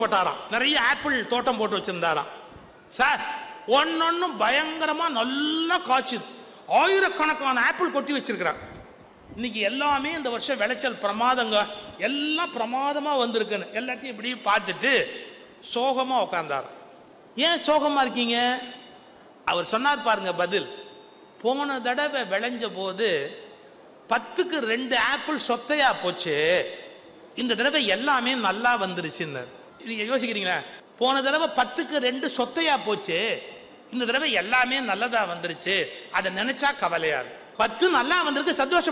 போட்டாராம் நிறைய ஆப்பிள் தோட்டம் போட்டு வச்சிருந்தாராம் சார் ஒன்னொன்னும் பயங்கரமா நல்லா காய்ச்சுது ஆயிரக்கணக்கான ஆப்பிள் கொட்டி வச்சிருக்கிறான் இன்னைக்கு எல்லாமே இந்த வருஷம் விளைச்சல் பிரமாதங்க எல்லாம் பிரமாதமா வந்திருக்குன்னு எல்லாத்தையும் இப்படி பார்த்துட்டு சோகமா உட்கார்ந்தார் ஏன் சோகமா இருக்கீங்க அவர் சொன்னார் பாருங்க பதில் போன தடவை விளைஞ்ச போது பத்துக்கு ரெண்டு ஆப்பிள் சொத்தையா போச்சு இந்த தடவை எல்லாமே நல்லா வந்துருச்சுன்னு நீங்க யோசிக்கிறீங்களா போன தடவை பத்துக்கு ரெண்டு சொத்தையா போச்சு இந்த தடவை எல்லாமே நல்லதா வந்துருச்சு அதை நினைச்சா கவலையா இருக்கு பத்து நல்லா வந்திருக்கு சந்தோஷம்